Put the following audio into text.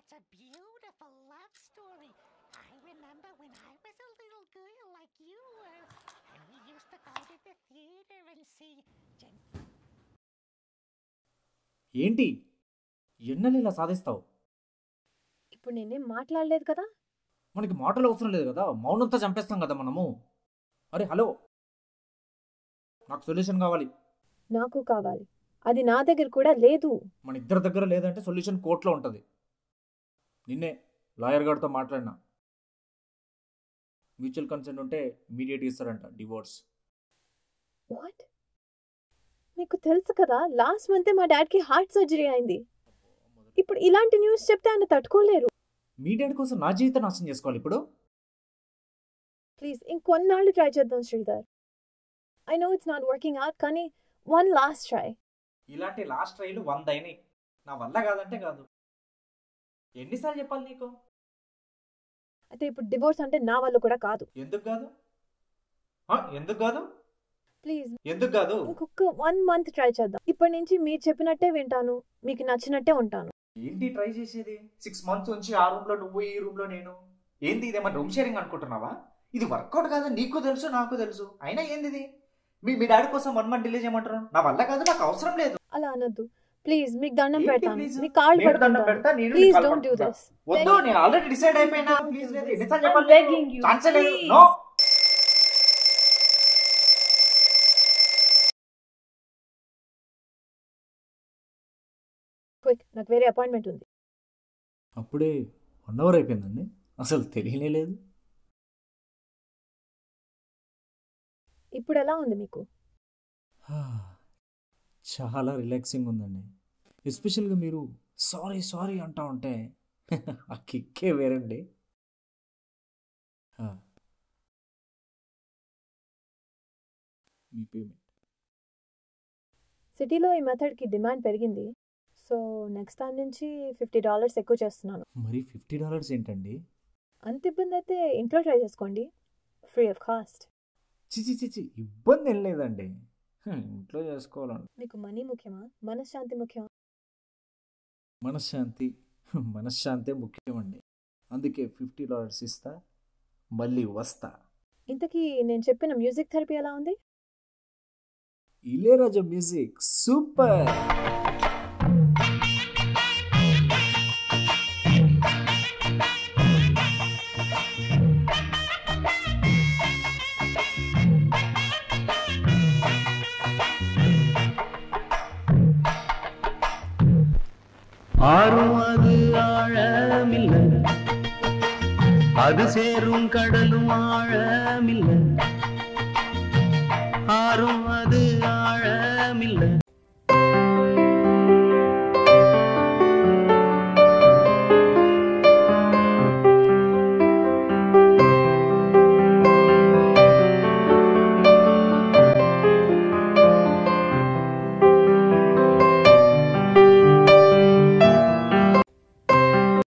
It's a beautiful love story. I remember when I was a little girl like you were, and we used to go to the theater and see. Gen- ఏంటి ఎన్నెలు ఇలా సాధిస్తావు ఇప్పుడు నేనేం మాట్లాడలేదు కదా మనకి మాటలు అవసరం లేదు కదా మౌనంతో చంపేస్తాం కదా మనము అరే హలో నాకు సొల్యూషన్ కావాలి నాకు కావాలి అది నా దగ్గర కూడా లేదు మన ఇద్దరి దగ్గర లేదంటే సొల్యూషన్ కోర్టులో ఉంటుంది నిన్నే లాయర్ గారితో మాట్లాడినా మ్యూచువల్ కన్సెంట్ ఉంటే ఇమీడియట్ ఇస్తారంట డివోర్స్ వాట్ మీకు తెలుసు కదా లాస్ట్ మంతే మా డాడ్కి హార్ట్ సర్జరీ అయింది ఇప్పుడు ఇలాంటి న్యూస్ చెప్తే ఆయన తట్టుకోలేరు మీ డాడీ కోసం నా జీవితం నాశనం చేసుకోవాలి ఇప్పుడు ప్లీజ్ ఇంకొన్నాళ్ళు ట్రై చేద్దాం Sridhar I know it's not working out కానీ వన్ లాస్ట్ ట్రై ఇలాంటి లాస్ట్ ట్రైలు వంద అయినాయి నా వల్ల కాదంటే కాదు ఎన్నిసార్లు చెప్పాలి నీకు అయితే ఇప్పుడు డివోర్స్ అంటే నా వల్ల కూడా కాదు ఎందుకు కాదు ఆ, ఎందుకు కాదు ప్లీజ్ ఎందుకు కాదు ఇంకొక వన్ మంత్ ట్రై చేద్దాం ఇప్పటి నుంచి మీరు చెప్పినట్టే వింటాను మీకు నచ్చినట్టే ఉంటాను ఏంటి ట్రై చేసేది సిక్స్ మంత్స్ నుంచి ఆ రూమ్ లో నువ్వు ఈ రూమ్ లో నేను ఏంది ఇదేమన్నా రూమ్ షేరింగ్ అనుకుంటున్నావా ఇది వర్కౌట్ కాదని నీకు తెలుసు నాకు తెలుసు అయినా ఏంది ఇది మీ మీ డాడీ కోసం వన్ మంత్ డిలే చేయమంటారు నా వల్ల కాదు నాకు అవసరం లేదు అలా అనొద్దు ప్లీజ్ మీకు దండం ఏంటి పెడతాను please? మీ కాళ్ళు నేను దండం పడుకుంటాను పెడతా, నేను ప్లీజ్ నీ కాళ్ళు డోంట్ డూ పట్టుకుంటా. దిస్ వద్దు నేను ఆల్రెడీ డిసైడ్ అయిపోయినా Don't ప్లీజ్ do లేదు this. ఎన్నిసార్లు I'm చెప్పాలి begging you, ఛాన్సే లేదు please. నో క్విక్ నాకు వేరే అపాయింట్మెంట్ ఉంది అప్పుడే వన్ అవర్ అయిపోయిందండి అసలు తెలియనే లేదు ఇప్పుడు ఎలా ఉంది మీకు చాలా రిలాక్సింగ్ ఉందండి ఎస్పెషల్గా మీరు సారీ సారీ అంటా ఉంటే ఆ కిక్కే వేరండి ఆ. మీ పేమెంట్ సిటీలో ఈ మెథడ్కి డిమాండ్ పెరిగింది సో నెక్స్ట్ టైం నుంచి ఫిఫ్టీ డాలర్స్ ఎక్కువ చేస్తున్నాను మరి ఫిఫ్టీ డాలర్స్ ఏంటండి అంత ఇబ్బంది అయితే ఇంట్లో ట్రై చేసుకోండి ఫ్రీ ఆఫ్ కాస్ట్ చిచి చిచి ఇబ్బంది ఏం లేదండి హ్మ్, ఇంట్లో చేసుకోవాలండి మీకు మనీ ముఖ్యమా మనశ్శాంతి ముఖ్యమా మనశ్శాంతి మనశ్శాంతే ముఖ్యమండి అందుకే ఫిఫ్టీ డాలర్స్ ఇస్తా మళ్ళీ వస్తా ఇంతకీ నేను చెప్పిన మ్యూజిక్ థెరపీ ఎలా ఉంది ఇళయరాజా మ్యూజిక్ సూపర్ ஆறும் அது ஆழமில்லை அது சேரும் கடலும் ஆழமில்லை ஆறும் அது ஆழமில்லை